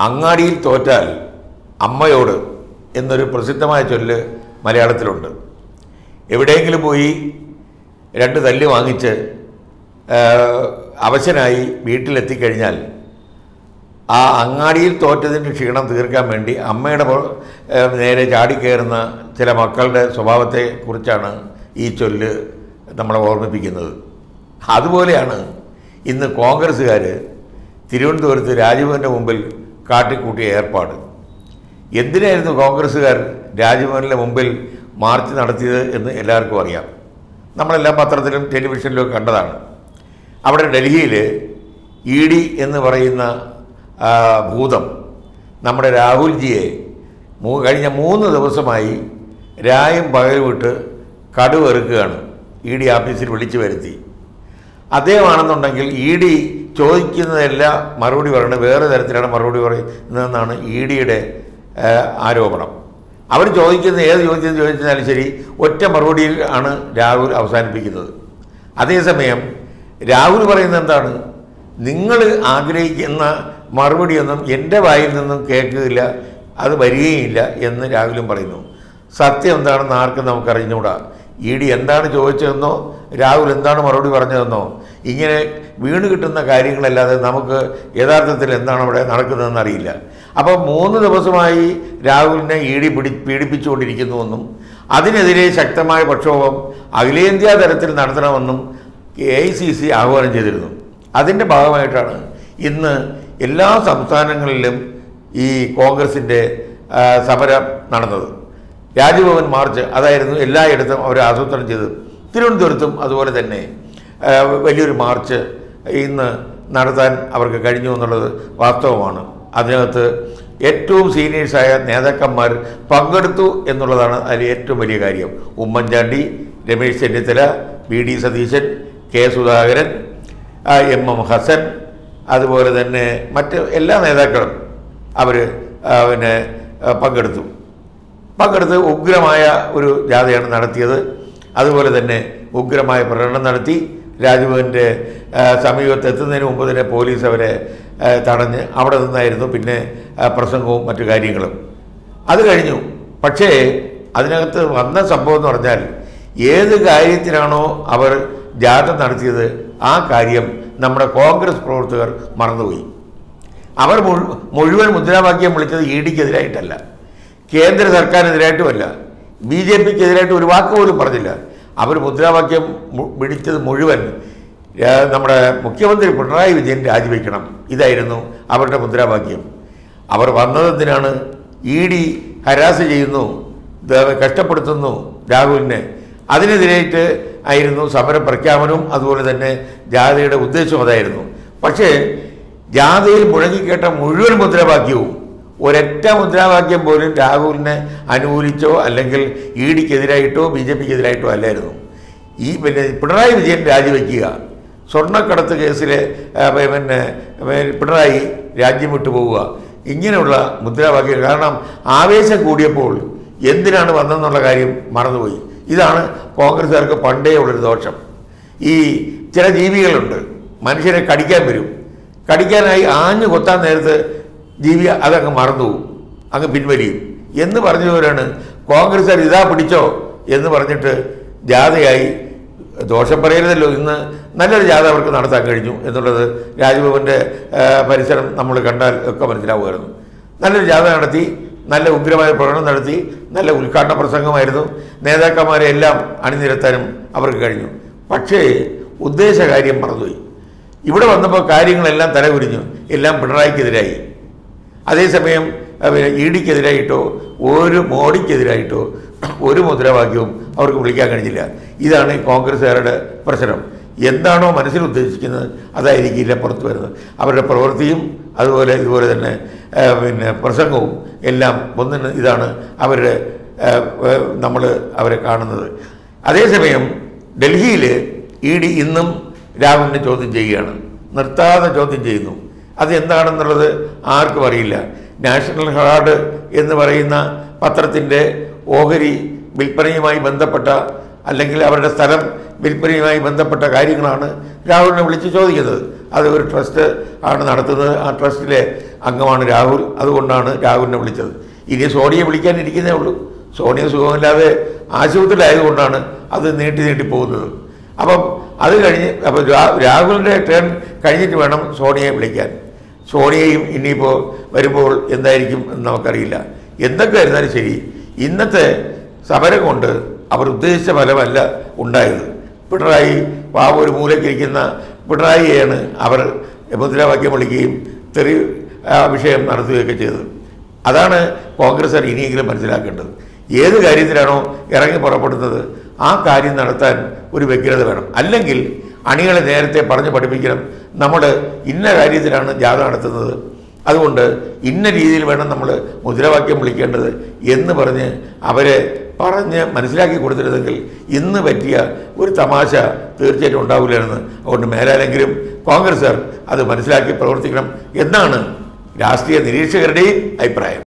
അങ്ങാടിയിൽ തോറ്റാൽ അമ്മയോട് എന്നൊരു പ്രസിദ്ധമായ ചൊല്ല് മലയാളത്തിലുണ്ട് എവിടെയെങ്കിലും പോയി രണ്ട് തല്ല് വാങ്ങിച്ച് ആ, അവശനായി വീട്ടിലെത്തിക്കഴിഞ്ഞാൽ ആ അങ്ങാടിയിൽ തോറ്റതിൻ്റെ ക്ഷീണം തീർക്കാൻ വേണ്ടി അമ്മയുടെ പുറ- ഏ, നേരെ ചാടിക്കയറുന്ന ചില മക്കളുടെ സ്വഭാവത്തെ കുറിച്ചാണ് ഈ ചൊല്ല് നമ്മളെ ഓർമ്മിപ്പിക്കുന്നത് അതുപോലെയാണ് ഇന്ന് കോൺഗ്രസ്സുകാർ തിരുവനന്തപുരത്ത് രാജ്ഭവൻ്റെ മുമ്പിൽ കാട്ടിക്കൂട്ടിയ ഏർപ്പാട് എന്തിനായിരുന്നു കോൺഗ്രസ്സുകാർ രാജ്ഭവനിലെ മുമ്പിൽ മാർച്ച് നടത്തിയത് എന്ന് എല്ലാവർക്കും അറിയാം നമ്മളെല്ലാം പത്രത്തിലും ടെലിവിഷനിലും ഒക്കെ കണ്ടതാണ് അവിടെ ഡൽഹിയിൽ ഇ ഡി എന്ന് പറയുന്ന ആ, ഭൂതം നമ്മുടെ രാഹുൽജിയെ മൂ കഴിഞ്ഞ മൂന്ന് ദിവസമായി രായും പകലും വിട്ട് കടുവെറുക്കുകയാണ് ഇ ഡി ഓഫീസിൽ വിളിച്ചു വരുത്തി അദ്ദേഹമാണെന്നുണ്ടെങ്കിൽ ഇ ഡി ചോദിക്കുന്നതെല്ലാം മറുപടി പറയുന്നത് വേറെ തരത്തിലാണ് മറുപടി പറയുന്നതെന്നാണ് ഇ ഡിയുടെ ആരോപണം അവർ ചോദിക്കുന്ന ഏത് ചോദ്യം ചോദിച്ചാലും ശരി ഒറ്റ മറുപടിയിൽ ആണ് രാഹുൽ അവസാനിപ്പിക്കുന്നത് അതേസമയം രാഹുൽ പറയുന്നത് എന്താണ് നിങ്ങൾ ആഗ്രഹിക്കുന്ന മറുപടിയൊന്നും എൻ്റെ വായിൽ നിന്നും കേൾക്കുകയില്ല അത് വരികയില്ല എന്ന് രാഹുലും പറയുന്നു സത്യം എന്താണെന്ന് ആർക്കും നമുക്കറിഞ്ഞുകൂടാ ഇ ഡി എന്താണ് ചോദിച്ചതെന്നോ രാഹുൽ എന്താണ് മറുപടി പറഞ്ഞതെന്നോ ഇങ്ങനെ വീണ് കിട്ടുന്ന കാര്യങ്ങളല്ലാതെ നമുക്ക് യഥാർത്ഥത്തിൽ എന്താണ് അവിടെ നടക്കുന്നതെന്ന് അറിയില്ല അപ്പോൾ മൂന്ന് ദിവസമായി രാഹുലിനെ ഇ ഡി പിടി പീഡിപ്പിച്ചുകൊണ്ടിരിക്കുന്നുവെന്നും അതിനെതിരെ ശക്തമായ പ്രക്ഷോഭം അഖിലേന്ത്യാ തലത്തിൽ നടത്തണമെന്നും എ ഐ സി സി ആഹ്വാനം ചെയ്തിരുന്നു അതിൻ്റെ ഭാഗമായിട്ടാണ് ഇന്ന് എല്ലാ സംസ്ഥാനങ്ങളിലും ഈ കോൺഗ്രസിൻ്റെ ആ, സമരം നടന്നത് രാജ്ഭവൻ മാർച്ച് അതായിരുന്നു എല്ലായിടത്തും അവർ ആസൂത്രണം ചെയ്തത് തിരുവനന്തപുരത്തും അതുപോലെ തന്നെ ആ, വലിയൊരു മാർച്ച് ഇന്ന് നടത്താൻ അവർക്ക് കഴിഞ്ഞു എന്നുള്ളത് വാസ്തവമാണ് അതിനകത്ത് ഏറ്റവും സീനിയേഴ്സായ നേതാക്കന്മാർ പങ്കെടുത്തു എന്നുള്ളതാണ് അതിൽ ഏറ്റവും വലിയ കാര്യം Oommen Chandy Ramesh Chennithala V D Satheesan K Sudhakaran ആ, എം എം ഹസൻ അതുപോലെ തന്നെ മറ്റ് എല്ലാ നേതാക്കളും അവർ പിന്നെ ആ, പങ്കെടുത്തു പങ്കെടുത്ത് ഉഗ്രമായ ഒരു ജാഥയാണ് നടത്തിയത് അതുപോലെ തന്നെ ഉഗ്രമായ പ്രകടനം നടത്തി രാജ്ഭവൻ്റെ ആ, സമീപത്ത് എത്തുന്നതിന് മുമ്പ് തന്നെ പോലീസ് അവരെ ആ, തടഞ്ഞ് അവിടെ നിന്നായിരുന്നു പിന്നെ ആ, പ്രസംഗവും മറ്റു കാര്യങ്ങളും അത് കഴിഞ്ഞു പക്ഷേ അതിനകത്ത് വന്ന സംഭവം എന്ന് പറഞ്ഞാൽ ഏത് കാര്യത്തിനാണോ അവർ ജാഥ നടത്തിയത് ആ കാര്യം നമ്മുടെ കോൺഗ്രസ് പ്രവർത്തകർ മറന്നുപോയി അവർ മുഴു- മുഴുവൻ മുദ്രാവാക്യം വിളിച്ചത് ഇ ഡിക്കെതിരായിട്ടല്ല കേന്ദ്ര സർക്കാരിനെതിരായിട്ടുമല്ല ബി ജെ പിക്ക് എതിരായിട്ട് ഒരു വാക്ക് പോലും പറഞ്ഞില്ല അവർ മുദ്രാവാക്യം മു- വിളിച്ചത് മുഴുവൻ ആ, നമ്മുടെ മുഖ്യമന്ത്രി പിണറായി വിജയൻ രാജിവെക്കണം ഇതായിരുന്നു അവരുടെ മുദ്രാവാക്യം അവർ വന്നതെന്തിനാണ് ഇ ഡി ഹരാസ് ചെയ്യുന്നു ദ- കഷ്ടപ്പെടുത്തുന്നു രാഹുലിനെ അതിനെതിരായിട്ട് ആയിരുന്നു സമര പ്രഖ്യാപനവും അതുപോലെ തന്നെ ജാഥയുടെ ഉദ്ദേശവും അതായിരുന്നു പക്ഷേ ജാഥയിൽ മുഴങ്ങിക്കേട്ട മുഴുവൻ മുദ്രാവാക്യവും ഒരൊറ്റ മുദ്രാവാക്യം പോലും രാഹുലിനെ അനുകൂലിച്ചോ അല്ലെങ്കിൽ ഇ ഡിക്കെതിരായിട്ടോ ബി ജെ പിക്കെതിരായിട്ടോ അല്ലായിരുന്നു ഈ പിന്നെ പിണറായി വിജയൻ രാജിവെക്കുക സ്വർണ്ണക്കടത്ത് കേസിലെ ആ, പിന്നെ പിന്നെ പിണറായി രാജ്യം വിട്ടു പോവുക ഇങ്ങനെയുള്ള മുദ്രാവാക്യം കാരണം ആവേശം കൂടിയപ്പോൾ എന്തിനാണ് വന്നതെന്നുള്ള കാര്യം മറന്നുപോയി ഇതാണ് കോൺഗ്രസ്സുകാർക്ക് പണ്ടേ ഉള്ളൊരു ദോഷം ഈ ചില ജീവികളുണ്ട് മനുഷ്യരെ കടിക്കാൻ വരും കടിക്കാനായി ആഞ്ഞു കൊത്താൻ നേരത്ത് ജീവി അതങ്ങ് മറന്നു പോകും അങ്ങ് പിൻവലിയും എന്ന് പറഞ്ഞവരാണ് കോൺഗ്രസ്സുകാർ ഇതാ പിടിച്ചോ എന്ന് പറഞ്ഞിട്ട് ജാഥയായി ദോഷം പറയരുതല്ലോ ഇന്ന് നല്ലൊരു ജാഥ അവർക്ക് നടത്താൻ കഴിഞ്ഞു എന്നുള്ളത് രാജ്ഭവൻ്റെ ആ, പരിസരം നമ്മൾ കണ്ടാൽ ഒക്കെ മനസ്സിലാവുമായിരുന്നു നല്ലൊരു ജാഥ നടത്തി നല്ല ഉഗ്രമായ പ്രകടനം നടത്തി നല്ല ഉദ്ഘാടന പ്രസംഗമായിരുന്നു നേതാക്കന്മാരെ എല്ലാം അണിനിരത്താനും അവർക്ക് കഴിഞ്ഞു പക്ഷേ ഉദ്ദേശകാര്യം മറന്നുപോയി ഇവിടെ വന്നപ്പോൾ കാര്യങ്ങളെല്ലാം തലകുരിഞ്ഞു എല്ലാം പിണറായിക്കെതിരായി അതേസമയം ഇ ഡിക്കെതിരായിട്ടോ ഒരു മോഡിക്കെതിരായിട്ടോ ഒരു മുദ്രാവാക്യവും അവർക്ക് വിളിക്കാൻ കഴിഞ്ഞില്ല ഇതാണ് ഈ കോൺഗ്രസ്സുകാരുടെ പ്രശ്നം എന്താണോ മനസ്സിൽ ഉദ്ദേശിക്കുന്നത് അതായിരിക്കില്ല പുറത്തു വരുന്നത് അവരുടെ പ്രവൃത്തിയും അതുപോലെ ഇതുപോലെ തന്നെ ആ, പിന്നെ പ്രസംഗവും എല്ലാം ഒന്നിന് ഇതാണ് അവരുടെ നമ്മൾ അവരെ കാണുന്നത് അതേസമയം ഡൽഹിയിൽ ഇ ഡി ഇന്നും രാഹുലിനെ ചോദ്യം ചെയ്യുകയാണ് നിർത്താതെ ചോദ്യം ചെയ്യുന്നു അത് എന്താണെന്നുള്ളത് ആർക്കും അറിയില്ല നാഷണൽ ഹെറാൾഡ് എന്ന് പറയുന്ന പത്രത്തിൻ്റെ ഓഹരി വിൽപ്പനയുമായി ബന്ധപ്പെട്ട അല്ലെങ്കിൽ അവരുടെ സ്ഥലം വിൽപ്പനയുമായി ബന്ധപ്പെട്ട കാര്യങ്ങളാണ് രാഹുലിനെ വിളിച്ച് ചോദിക്കുന്നത് അത് ഒരു ട്രസ്റ്റ് ആണ് നടത്തുന്നത് ആ ട്രസ്റ്റിലെ അംഗമാണ് രാഹുൽ അതുകൊണ്ടാണ് രാഹുലിനെ വിളിച്ചത് ഇനി സോണിയെ വിളിക്കാനിരിക്കുന്നേ ഉള്ളൂ സോണിയ സുഖമില്ലാതെ ആശുപത്രിയിലായതുകൊണ്ടാണ് അത് നീട്ടി നീട്ടി പോകുന്നത് അപ്പം അത് കഴിഞ്ഞ് അപ്പം രാ- രാഹുലിൻ്റെ ടേൺ കഴിഞ്ഞിട്ട് വേണം സോണിയെ വിളിക്കാൻ സോണിയയും ഇനിയിപ്പോൾ വരുമ്പോൾ എന്തായിരിക്കും എന്ന് നമുക്കറിയില്ല എന്തൊക്കെ ആയിരുന്നാലും ശരി ഇന്നത്തെ സമരം കൊണ്ട് അവർ ഉദ്ദേശിച്ച ഫലമല്ല ഉണ്ടായത് പിണറായി പാവ ഒരു മൂലയ്ക്കിരിക്കുന്ന പിണറായിയെയാണ് അവർ മുദ്രാവാക്യം വിളിക്കുകയും തെറി ആ വിഷയം നടത്തുകയൊക്കെ ചെയ്തത് അതാണ് കോൺഗ്രസ് ഇനിയെങ്കിലും മനസ്സിലാക്കേണ്ടത് ഏത് കാര്യത്തിലാണോ ഇറങ്ങി പുറപ്പെടുന്നത് ആ കാര്യം നടത്താൻ ഒരു വ്യഗ്രത വേണം അല്ലെങ്കിൽ അണികളെ നേരത്തെ പറഞ്ഞ് പഠിപ്പിക്കണം നമ്മൾ ഇന്ന കാര്യത്തിലാണ് ജാഥ നടത്തുന്നത് അതുകൊണ്ട് ഇന്ന രീതിയിൽ വേണം നമ്മൾ മുദ്രാവാക്യം വിളിക്കേണ്ടത് എന്ന് പറഞ്ഞ് അവരെ പറഞ്ഞ് മനസ്സിലാക്കി കൊടുത്തിരുന്നെങ്കിൽ ഇന്ന് പറ്റിയ ഒരു തമാശ തീർച്ചയായിട്ടും ഉണ്ടാവില്ലായിരുന്നു അതുകൊണ്ട് മേലാലെങ്കിലും കോൺഗ്രസ്സുകാർ അത് മനസ്സിലാക്കി പ്രവർത്തിക്കണം എന്നാണ് രാഷ്ട്രീയ നിരീക്ഷകരുടെയും അഭിപ്രായം